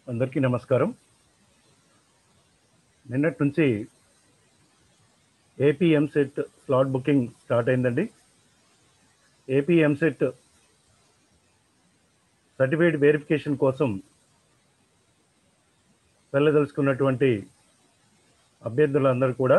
అందరికీ నమస్కారం నిన్నటి నుంచి AP EAMCET slot booking start అయిందండి ఏపీ ఎంసెట్ సర్టిఫికేట్ వెరిఫికేషన్ కోసం వెళ్ళదలుచుకున్నటువంటి అభ్యర్థులందరూ కూడా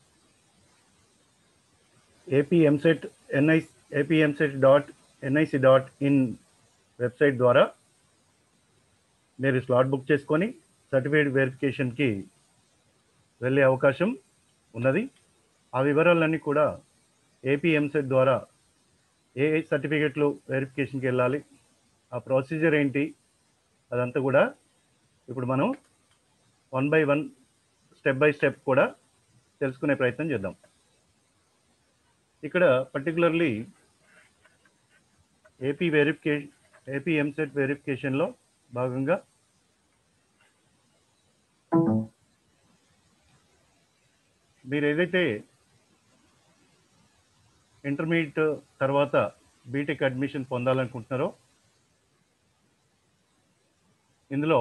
AP EAMCET NI AP EAMCET dot NIC dot in website ద్వారా మీరు స్లాట్ బుక్ చేసుకొని సర్టిఫికేట్ వెరిఫికేషన్కి వెళ్ళే అవకాశం ఉన్నది ఆ వివరాలన్నీ కూడా ఏపీ ఎంసెట్ ద్వారా ఏ ఏ సర్టిఫికేట్లు వెరిఫికేషన్కి వెళ్ళాలి ఆ ప్రొసీజర్ ఏంటి అదంతా కూడా ఇప్పుడు మనం one by one step by step కూడా తెలుసుకునే ప్రయత్నం చేద్దాం ఇక్కడ particularly AP verification AP EAMCET వెరిఫికేషన్లో భాగంగా మీరు ఏదైతే ఇంటర్మీడియట్ తర్వాత బీటెక్ అడ్మిషన్ పొందాలనుకుంటున్నారో ఇందులో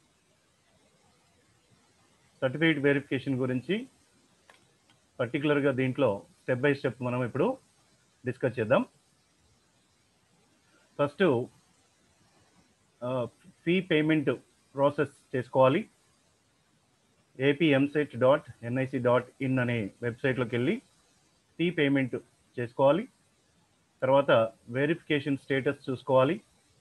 సర్టిఫికేట్ వెరిఫికేషన్ గురించి పర్టికులర్గా దీంట్లో స్టెప్ బై స్టెప్ మనం ఇప్పుడు డిస్కస్ చేద్దాం ఫస్ట్ ఫీ పేమెంట్ ప్రాసెస్ చేసుకోవాలి AP EAMCET dot NIC dot in అనే వెబ్సైట్లోకి వెళ్ళి ఫీ పేమెంట్ చేసుకోవాలి తర్వాత వెరిఫికేషన్ స్టేటస్ చూసుకోవాలి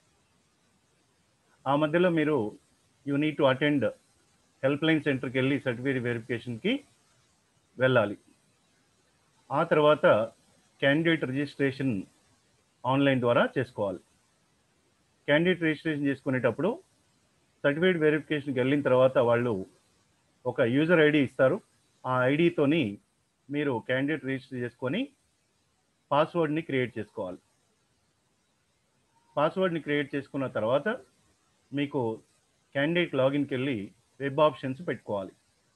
ఆ మధ్యలో మీరు you need to attend help line సెంటర్కి వెళ్ళి సర్టిఫికేట్ వెరిఫికేషన్కి వెళ్ళాలి ఆ తర్వాత క్యాండిడేట్ రిజిస్ట్రేషన్ ఆన్లైన్ ద్వారా చేసుకోవాలి క్యాండిడేట్ రిజిస్ట్రేషన్ చేసుకునేటప్పుడు సర్టిఫికేట్ వెరిఫికేషన్కి వెళ్ళిన తర్వాత వాళ్ళు ఒక యూజర్ ఐడి ఇస్తారు ఆ ఐడితోని మీరు క్యాండిడేట్ రిజిస్టర్ చేసుకొని పాస్వర్డ్ని క్రియేట్ చేసుకోవాలి పాస్వర్డ్ని క్రియేట్ చేసుకున్న తర్వాత మీకు క్యాండిడేట్ లాగిన్కి వెళ్ళి వెబ్ ఆప్షన్స్ పెట్టుకోవాలి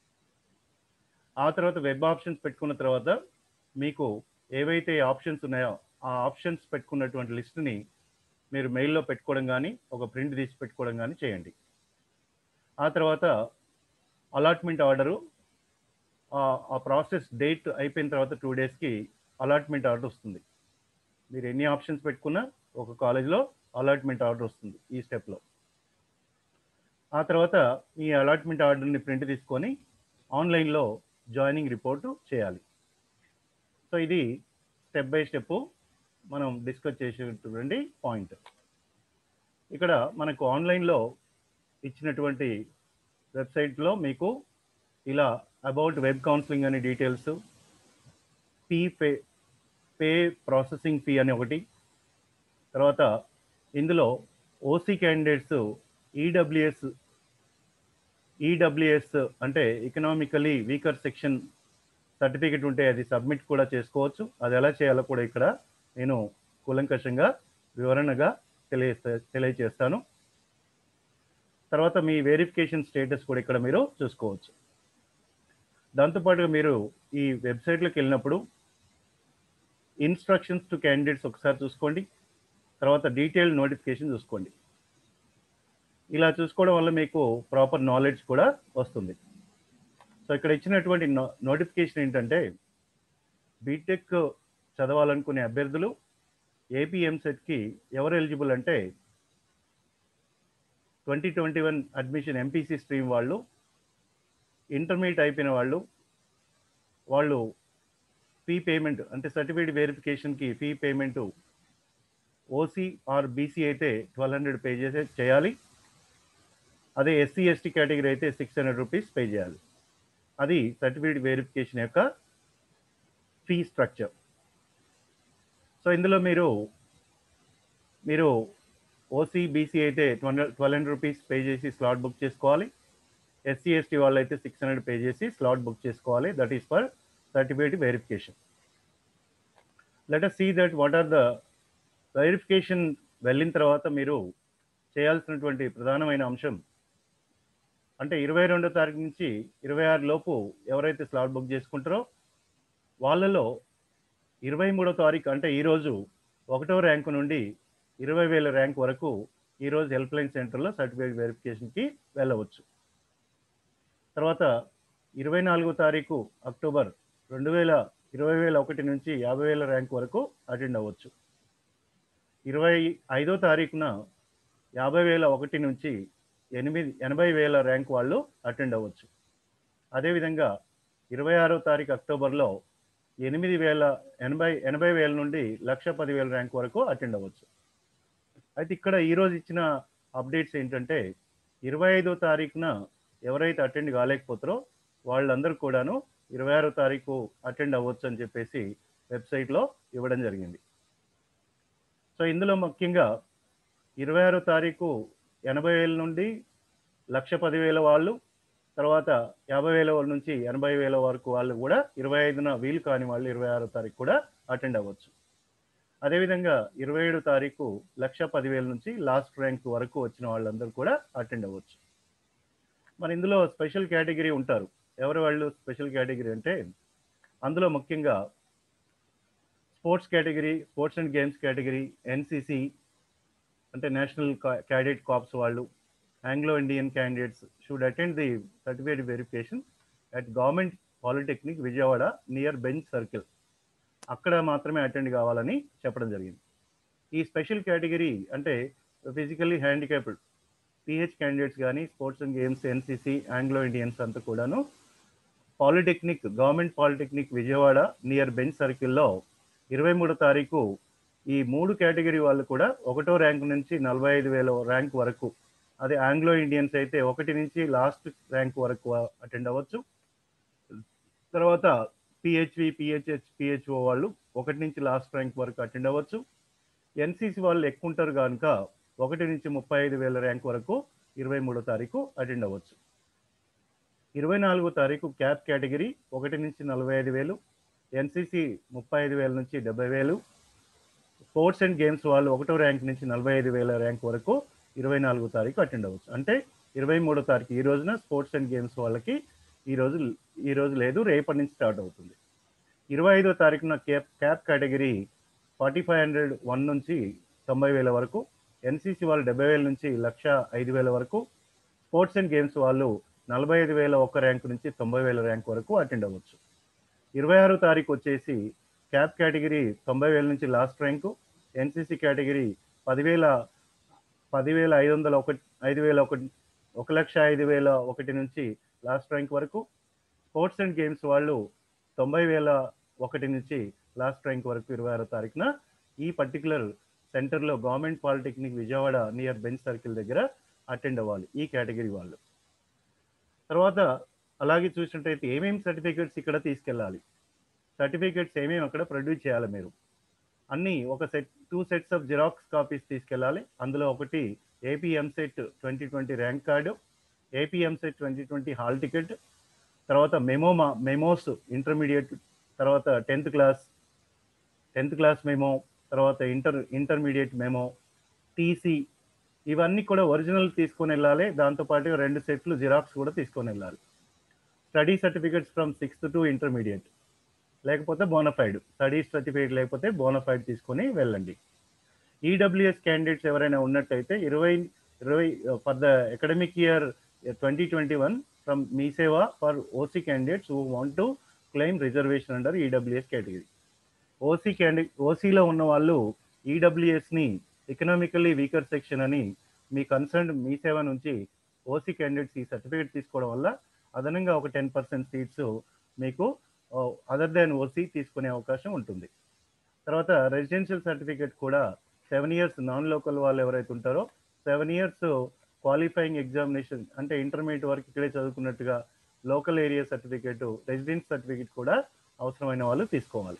ఆ తర్వాత వెబ్ ఆప్షన్స్ పెట్టుకున్న తర్వాత మీకు ఏవైతే ఆప్షన్స్ ఉన్నాయో ఆ ఆప్షన్స్ పెట్టుకున్నటువంటి లిస్ట్ని మీరు మెయిల్లో పెట్టుకోవడం కానీ ఒక ప్రింట్ తీసి పెట్టుకోవడం కానీ చేయండి ఆ తర్వాత అలాట్మెంట్ ఆర్డరు ఆ ప్రాసెస్ డేట్ అయిపోయిన తర్వాత టూ డేస్కి అలాట్మెంట్ ఆర్డర్ వస్తుంది మీరు ఎన్ని ఆప్షన్స్ పెట్టుకున్నా ఒక కాలేజ్లో అలాట్మెంట్ ఆర్డర్ వస్తుంది ఈ స్టెప్లో ఆ తర్వాత ఈ అలాట్మెంట్ ఆర్డర్ని ప్రింట్ తీసుకొని ఆన్లైన్లో జాయినింగ్ రిపోర్టు చేయాలి సో ఇది స్టెప్ బై స్టెప్ మనం డిస్కస్ చేసేటువంటి పాయింట్ ఇక్కడ మనకు ఆన్లైన్లో ఇచ్చినటువంటి వెబ్సైట్లో మీకు ఇలా అబౌట్ వెబ్ కౌన్సిలింగ్ అనే details fee pay pay processing fee అని ఒకటి తర్వాత ఇందులో ఓసీ క్యాండిడేట్స్ ఈడబ్ల్యూఎస్ ఈడబ్ల్యూఎస్ అంటే ఎకనామికలీ వీకర్ సెక్షన్ సర్టిఫికెట్ ఉంటే అది సబ్మిట్ కూడా చేసుకోవచ్చు అది ఎలా చేయాలో కూడా ఇక్కడ నేను కూలంకషంగా వివరణగా తెలియజేస్తా తెలియజేస్తాను తర్వాత మీ వెరిఫికేషన్ స్టేటస్ కూడా ఇక్కడ మీరు చూసుకోవచ్చు దాంతోపాటుగా మీరు ఈ వెబ్సైట్లోకి వెళ్ళినప్పుడు ఇన్స్ట్రక్షన్స్ టు క్యాండిడేట్స్ ఒకసారి చూసుకోండి తర్వాత డీటెయిల్ నోటిఫికేషన్ చూసుకోండి ఇలా చూసుకోవడం వల్ల మీకు ప్రాపర్ నాలెడ్జ్ కూడా వస్తుంది సో ఇక్కడ ఇచ్చినటువంటి నోటిఫికేషన్ ఏంటంటే బీటెక్ చదవాలనుకునే అభ్యర్థులు ఏపీ ఎంసెట్కి ఎవరు ఎలిజిబుల్ అంటే twenty twenty one admission MPC stream వాళ్ళు ఇంటర్మీడియట్ అయిపోయిన వాళ్ళు వాళ్ళు ఫీ పేమెంట్ అంటే సర్టిఫికేట్ వెరిఫికేషన్కి fee payment OC or BC అయితే ట్వెల్వ్ హండ్రెడ్ పే చేసే చేయాలి అదే ఎస్సీ ఎస్టీ కేటగిరీ అయితే సిక్స్ హండ్రెడ్ రూపీస్ పే చేయాలి అది సర్టిఫికేట్ వెరిఫికేషన్ యొక్క ఫీ స్ట్రక్చర్ సో ఇందులో మీరు మీరు ఓసీ బీసీ అయితే twelve twelve hundred rupees pay చేసి స్లాట్ బుక్ చేసుకోవాలి ఎస్సీ ఎస్టీ వాళ్ళు అయితే సిక్స్ హండ్రెడ్ పే చేసి స్లాట్ బుక్ చేసుకోవాలి that is for certificate verification let us see that what are the verification వెళ్ళిన తర్వాత మీరు చేయాల్సినటువంటి ప్రధానమైన అంశం అంటే ఇరవై రెండో తారీఖు నుంచి ఇరవై ఆరు లోపు ఎవరైతే స్లాట్ బుక్ చేసుకుంటారో వాళ్ళలో ఇరవై మూడో తారీఖు అంటే ఈరోజు ఒకటో ర్యాంకు నుండి ఇరవై వేల ర్యాంక్ వరకు ఈరోజు హెల్ప్ లైన్ సెంటర్లో సర్టిఫికేట్ వెరిఫికేషన్కి వెళ్ళవచ్చు తర్వాత ఇరవై నాలుగో తారీఖు అక్టోబర్ రెండు వేల ఇరవై వేల ఒకటి నుంచి యాభై వేల ర్యాంక్ వరకు అటెండ్ అవ్వచ్చు ఇరవై ఐదో తారీఖున యాభై వేల ఒకటి నుంచి ఎనిమిది ఎనభై వేల ర్యాంక్ వాళ్ళు అటెండ్ అవ్వచ్చు అదేవిధంగా ఇరవై ఆరో తారీఖు అక్టోబర్లో ఎనిమిది వేల ఎనభై ఎనభై వేల నుండి లక్ష పదివేల ర్యాంక్ వరకు అటెండ్ అవ్వచ్చు అయితే ఇక్కడ ఈరోజు ఇచ్చిన అప్డేట్స్ ఏంటంటే ఇరవై ఐదో తారీఖున ఎవరైతే అటెండ్ కాలేకపోతారో వాళ్ళందరూ కూడాను ఇరవై ఆరో తారీఖు అటెండ్ అవ్వచ్చు అని చెప్పేసి వెబ్సైట్లో ఇవ్వడం జరిగింది సో ఇందులో ముఖ్యంగా ఇరవై ఆరో తారీఖు ఎనభై వేల నుండి లక్ష పదివేల వాళ్ళు తర్వాత యాభై వేల వాళ్ళ నుంచి ఎనభై వేల వరకు వాళ్ళు కూడా ఇరవై ఐదున వీలు కాని వాళ్ళు ఇరవై ఆరో తారీఖు కూడా అటెండ్ అవ్వచ్చు అదేవిధంగా ఇరవై ఏడు తారీఖు లక్ష పదివేల నుంచి లాస్ట్ ర్యాంక్ వరకు వచ్చిన వాళ్ళందరూ కూడా అటెండ్ అవ్వచ్చు మరి ఇందులో స్పెషల్ కేటగిరీ ఉంటారు ఎవరు వాళ్ళు స్పెషల్ కేటగిరీ అంటే అందులో ముఖ్యంగా sports category sports and games category NCC అంటే నేషనల్ క్యాడెట్ కాప్స్ వాళ్ళు Anglo Indian candidates should attend the certificate verification at government polytechnic Vijayawada near Benz Circle అక్కడ మాత్రమే అటెండ్ కావాలని చెప్పడం జరిగింది ఈ స్పెషల్ కేటగిరీ అంటే ఫిజికల్లీ హ్యాండిక్యాప్డ్ పిహెచ్ క్యాండిడేట్స్ కానీ sports and games NCC Anglo Indians అంతా కూడాను polytechnic government polytechnic Vijayawada near Benz సర్కిల్లో ఇరవై మూడో తారీఖు ఈ మూడు కేటగిరీ వాళ్ళు కూడా ఒకటో ర్యాంక్ నుంచి నలభై ఐదు వేల ర్యాంక్ వరకు అదే ఆంగ్లో ఇండియన్స్ అయితే ఒకటి నుంచి లాస్ట్ ర్యాంక్ వరకు అటెండ్ అవ్వచ్చు తర్వాత పిహెచ్వి పిహెచ్హెచ్ పిహెచ్ఓ వాళ్ళు ఒకటి నుంచి లాస్ట్ ర్యాంక్ వరకు అటెండ్ అవ్వచ్చు ఎన్సీసీ వాళ్ళు ఎక్కువ ఉంటారు కనుక ఒకటి నుంచి ముప్పై ఐదు వేల ర్యాంక్ వరకు ఇరవై మూడో తారీఖు అటెండ్ అవ్వచ్చు ఇరవై నాలుగో తారీఖు క్యాప్ కేటగిరీ ఒకటి నుంచి నలభై ఐదు వేలు ఎన్సీసీ ముప్పై ఐదు వేల నుంచి డెబ్బై వేలు స్పోర్ట్స్ అండ్ గేమ్స్ వాళ్ళు ఒకటో ర్యాంక్ నుంచి నలభై ఐదు వేల ర్యాంక్ వరకు ఇరవై నాలుగో తారీఖు అటెండ్ అవ్వచ్చు అంటే ఇరవై మూడో తారీఖు ఈ రోజున స్పోర్ట్స్ అండ్ గేమ్స్ వాళ్ళకి ఈ రోజు ఈ రోజు లేదు రేపటి నుంచి స్టార్ట్ అవుతుంది ఇరవై ఐదో తారీఖున CAP CAP category forty five hundred one నుంచి తొంభై వేల వరకు ఎన్సీసీ వాళ్ళు డెబ్బై వేల నుంచి లక్ష ఐదు వేల వరకు స్పోర్ట్స్ అండ్ గేమ్స్ వాళ్ళు నలభై ఐదు వేల ఒక్క ర్యాంక్ నుంచి తొంభై వేల ర్యాంక్ వరకు అటెండ్ అవ్వచ్చు ఇరవై ఆరో తారీఖు వచ్చేసి క్యాప్ కేటగిరీ తొంభై వేల నుంచి లాస్ట్ ర్యాంకు ఎన్సీసీ కేటగిరీ పదివేల పదివేల ఐదు వందల ఒకటి ఐదు వేల ఒకటి ఒక లక్ష ఐదు వేల ఒకటి నుంచి లాస్ట్ ర్యాంక్ వరకు స్పోర్ట్స్ అండ్ గేమ్స్ వాళ్ళు తొంభై వేల ఒకటి నుంచి లాస్ట్ ర్యాంక్ వరకు ఇరవై ఆరో తారీఖున ఈ పర్టికులర్ సెంటర్లో government polytechnic Vijayawada near Benz Circle దగ్గర అటెండ్ అవ్వాలి ఈ కేటగిరీ వాళ్ళు తర్వాత అలాగే చూసినట్టయితే ఏమేమి సర్టిఫికేట్స్ ఇక్కడ తీసుకెళ్ళాలి సర్టిఫికేట్స్ ఏమేమి అక్కడ ప్రొడ్యూస్ చేయాలి మీరు అన్నీ ఒక set two sets of xerox copies తీసుకెళ్ళాలి అందులో ఒకటి AP EAMCET twenty twenty rank card AP EAMCET twenty twenty hall ticket తర్వాత మెమోమా మెమోస్ ఇంటర్మీడియట్ తర్వాత tenth class tenth class memo తర్వాత ఇంటర్ ఇంటర్మీడియట్ మెమో టీసీ ఇవన్నీ కూడా ఒరిజినల్ తీసుకొని వెళ్ళాలి దాంతోపాటు రెండు సెట్లు జిరాక్స్ కూడా తీసుకొని వెళ్ళాలి study certificates from sixth to intermediate లేకపోతే బోనఫైడ్ స్టడీ సర్టిఫికేట్ లేకపోతే బోనఫైడ్ తీసుకొని వెళ్ళండి ఈడబ్ల్యూఎస్ క్యాండిడేట్స్ ఎవరైనా ఉన్నట్టయితే ఇరవై ఇరవై for the academic year twenty twenty one from Mee Seva for OC candidates who want to claim reservation under EWS category OC క్యాండి ఓసీలో ఉన్న వాళ్ళు ఈడబ్ల్యూఎస్ని ఎకనామికల్లీ వీకర్ సెక్షన్ అని మీ కన్సర్న్ మీ సేవ నుంచి ఓసీ క్యాండిడేట్స్ ఈ సర్టిఫికేట్ తీసుకోవడం వల్ల అదనంగా ఒక టెన్ పర్సెంట్ సీట్స్ మీకు అదర్ దాన్ ఓసీ తీసుకునే అవకాశం ఉంటుంది తర్వాత రెసిడెన్షియల్ సర్టిఫికేట్ కూడా సెవెన్ ఇయర్స్ నాన్ లోకల్ వాళ్ళు ఎవరైతే ఉంటారో సెవెన్ ఇయర్స్ క్వాలిఫైయింగ్ ఎగ్జామినేషన్ అంటే ఇంటర్మీడియట్ వరకు ఇక్కడే చదువుకున్నట్టుగా local area certificate residence certificate కూడా అవసరమైన వాళ్ళు తీసుకోవాలి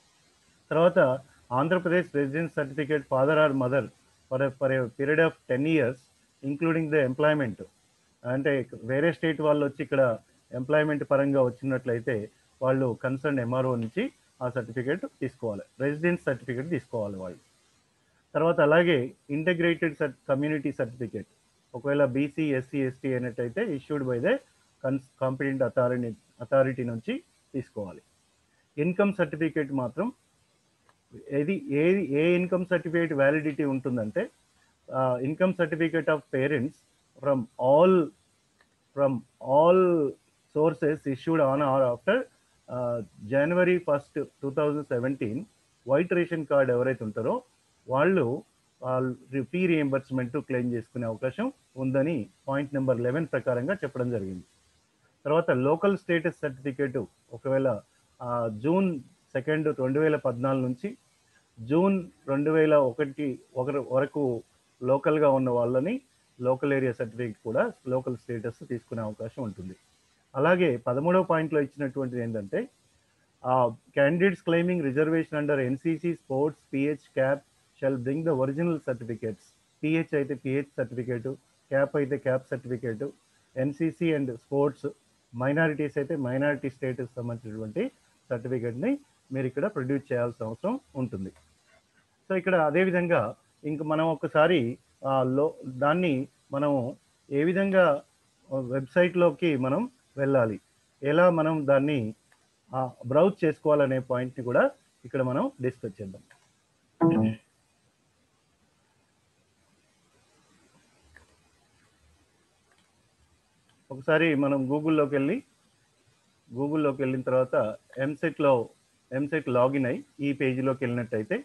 తర్వాత Andhra Pradesh residence certificate father or mother for for a period of ten years including the employment అంటే వేరే స్టేట్ వాళ్ళు వచ్చి ఇక్కడ ఎంప్లాయ్మెంట్ పరంగా వచ్చినట్లయితే వాళ్ళు కన్సర్న్ ఎంఆర్ఓ నుంచి ఆ సర్టిఫికేట్ తీసుకోవాలి రెసిడెన్స్ సర్టిఫికేట్ తీసుకోవాలి వాళ్ళు తర్వాత అలాగే ఇంటగ్రేటెడ్ కమ్యూనిటీ సర్టిఫికేట్ ఒకవేళ బీసీ ఎస్సీ ఎస్టీ అయినట్టయితే issued by the cons competent authority authority నుంచి తీసుకోవాలి ఇన్కమ్ సర్టిఫికేట్ మాత్రం ఏది ఏ ఏ ఇన్కమ్ సర్టిఫికేట్ వ్యాలిడిటీ ఉంటుందంటే income certificate of parents from all from all sources issued on or after uh, January 1st 2017 white ration card ఎవరైతే ఉంటారో వాళ్ళు ఫీ రియంబర్స్మెంట్ క్లెయిమ్ చేసుకునే అవకాశం ఉందని పాయింట్ నెంబర్ లెవెన్ ప్రకారంగా చెప్పడం జరిగింది తర్వాత లోకల్ స్టేటస్ సర్టిఫికేట్ ఒకవేళ ఆ, జూన్ సెకండ్ రెండు వేల పద్నాలుగు నుంచి జూన్ రెండు వేల ఒకటి ఒకరి వరకు లోకల్గా ఉన్న వాళ్ళని లోకల్ ఏరియా సర్టిఫికేట్ కూడా లోకల్ స్టేటస్ తీసుకునే అవకాశం ఉంటుంది అలాగే పదమూడవ పాయింట్లో ఇచ్చినటువంటిది ఏంటంటే candidates claiming reservation under NCC sports PH cap shall bring the original certificates PH అయితే PH సర్టిఫికేట్ క్యాప్ అయితే CAP certificate NCC and sports minorities అయితే మైనారిటీ స్టేటస్ సంబంధించినటువంటి సర్టిఫికేట్ని మీరు ఇక్కడ ప్రొడ్యూస్ చేయాల్సిన అవసరం ఉంటుంది సో ఇక్కడ అదేవిధంగా ఇంక మనం ఒకసారి ఆ, లో దాన్ని మనం ఏ విధంగా వెబ్సైట్లోకి మనం వెళ్ళాలి ఎలా మనం దాన్ని బ్రౌజ్ చేసుకోవాలనే పాయింట్ని కూడా ఇక్కడ మనం డిస్కస్ చేద్దాం ఒకసారి మనం గూగుల్లోకి వెళ్ళి గూగుల్లోకి వెళ్ళిన తర్వాత ఎంసెట్లో ఎంసెట్ లాగిన్ అయ్యి ఈ పేజీలోకి వెళ్ళినట్టయితే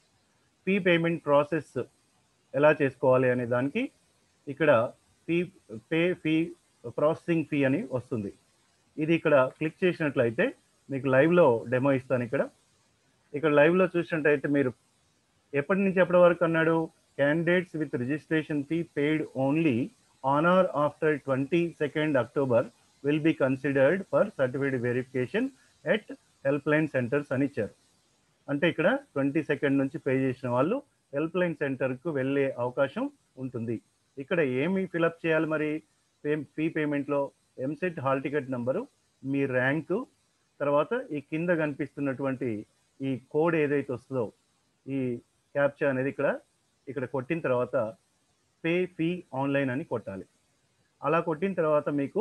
ఫీ పేమెంట్ ప్రాసెస్ ఎలా చేసుకోవాలి అనే దానికి ఇక్కడ fee pay fee processing fee అని వస్తుంది ఇది ఇక్కడ క్లిక్ చేసినట్లయితే మీకు లైవ్లో డెమో ఇస్తాను ఇక్కడ ఇక్కడ లైవ్లో చూసినట్టయితే మీరు ఎప్పటి నుంచి ఎప్పటి వరకు అన్నాడు candidates with registration fee paid only on or after twenty second October will be considered for certificate verification at help line centres అని ఇచ్చారు అంటే ఇక్కడ ట్వంటీ సెకండ్ నుంచి పే చేసిన వాళ్ళు హెల్ప్ లైన్ సెంటర్కు వెళ్ళే అవకాశం ఉంటుంది ఇక్కడ ఏమి ఫిలప్ చేయాలి మరి పే ఫీ పేమెంట్లో ఎంసెట్ హాల్ టికెట్ నంబరు మీ ర్యాంకు తర్వాత ఈ కింద కనిపిస్తున్నటువంటి ఈ కోడ్ ఏదైతే వస్తుందో ఈ క్యాప్చా అనేది ఇక్కడ ఇక్కడ కొట్టిన తర్వాత పే ఫీ ఆన్లైన్ అని కొట్టాలి అలా కొట్టిన తర్వాత మీకు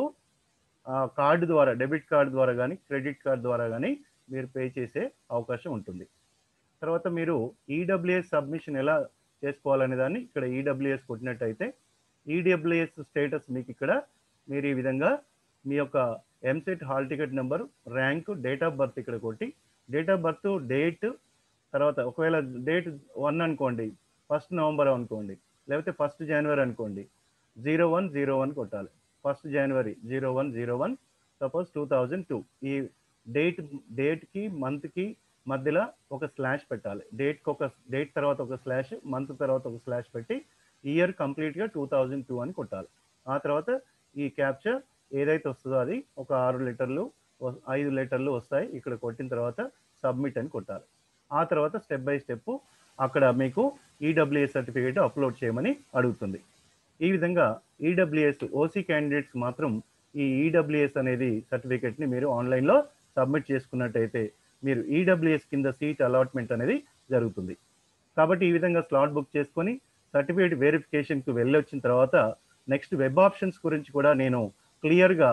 కార్డు ద్వారా డెబిట్ కార్డు ద్వారా కానీ క్రెడిట్ కార్డు ద్వారా కానీ మీరు పే చేసే అవకాశం ఉంటుంది తర్వాత మీరు ఈడబ్ల్యూఎస్ సబ్మిషన్ ఎలా చేసుకోవాలనే దాన్ని ఇక్కడ ఈడబ్ల్యూఎస్ కొట్టినట్టయితే ఈడబ్ల్యూఎస్ స్టేటస్ మీకు ఇక్కడ మీరు ఈ విధంగా మీ యొక్క EAMCET hall ticket number rank date of birth ఇక్కడ కొట్టి డేట్ ఆఫ్ బర్త్ డేట్ తర్వాత ఒకవేళ డేట్ వన్ అనుకోండి ఫస్ట్ నవంబర్ అనుకోండి లేకపోతే ఫస్ట్ జనవరి అనుకోండి జీరో వన్ జీరో వన్ కొట్టాలి ఫస్ట్ జనవరి zero one zero one suppose two thousand two ఈ డేట్ డేట్కి మంత్కి మధ్యలో ఒక స్లాష్ పెట్టాలి డేట్కి ఒక డేట్ తర్వాత ఒక స్లాష్ మంత్ తర్వాత ఒక స్లాష్ పెట్టి ఇయర్ కంప్లీట్గా టూ థౌజండ్ టూ అని కొట్టాలి ఆ తర్వాత ఈ క్యాప్చర్ ఏదైతే వస్తుందో అది ఒక ఆరు లీటర్లు వ- ఐదు లీటర్లు వస్తాయి ఇక్కడ కొట్టిన తర్వాత సబ్మిట్ అని కొట్టాలి ఆ తర్వాత స్టెప్ బై స్టెప్ అక్కడ మీకు ఈడబ్ల్యూఎస్ సర్టిఫికేట్ అప్లోడ్ చేయమని అడుగుతుంది ఈ విధంగా ఈడబ్ల్యూఎస్ ఓసీ క్యాండిడేట్స్ మాత్రం ఈ ఈడబ్ల్యూఎస్ అనేది సర్టిఫికేట్ని మీరు ఆన్లైన్లో సబ్మిట్ చేసుకున్నట్టయితే మీరు ఈడబ్ల్యూఎస్ కింద సీట్ అలాట్మెంట్ అనేది జరుగుతుంది కాబట్టి ఈ విధంగా స్లాట్ బుక్ చేసుకొని సర్టిఫికేట్ వెరిఫికేషన్కి వెళ్ళొచ్చిన తర్వాత నెక్స్ట్ వెబ్ ఆప్షన్స్ గురించి కూడా నేను క్లియర్గా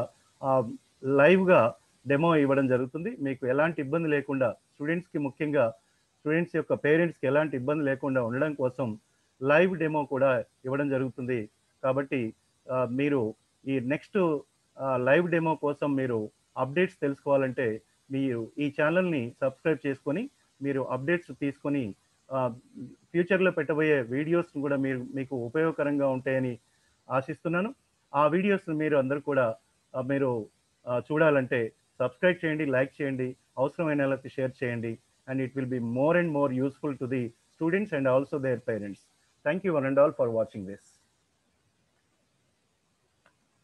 లైవ్గా డెమో ఇవ్వడం జరుగుతుంది మీకు ఎలాంటి ఇబ్బంది లేకుండా స్టూడెంట్స్కి ముఖ్యంగా స్టూడెంట్స్ యొక్క పేరెంట్స్కి ఎలాంటి ఇబ్బంది లేకుండా ఉండడం కోసం లైవ్ డెమో కూడా ఇవ్వడం జరుగుతుంది కాబట్టి ఆ, మీరు ఈ నెక్స్ట్ లైవ్ డెమో కోసం మీరు అప్డేట్స్ తెలుసుకోవాలంటే మీరు ఈ ఛానల్ని సబ్స్క్రైబ్ చేసుకొని మీరు అప్డేట్స్ తీసుకొని ఫ్యూచర్లో పెట్టబోయే వీడియోస్ కూడా మీరు మీకు ఉపయోగకరంగా ఉంటాయని ఆశిస్తున్నాను ఆ వీడియోస్ మీరు అందరూ కూడా ఆ, మీరు ఆ, చూడాలంటే సబ్స్క్రైబ్ చేయండి లైక్ చేయండి అవసరమైన వాళ్ళకి షేర్ చేయండి and it will be more and more useful to the students and also their parents thank you one and all for watching this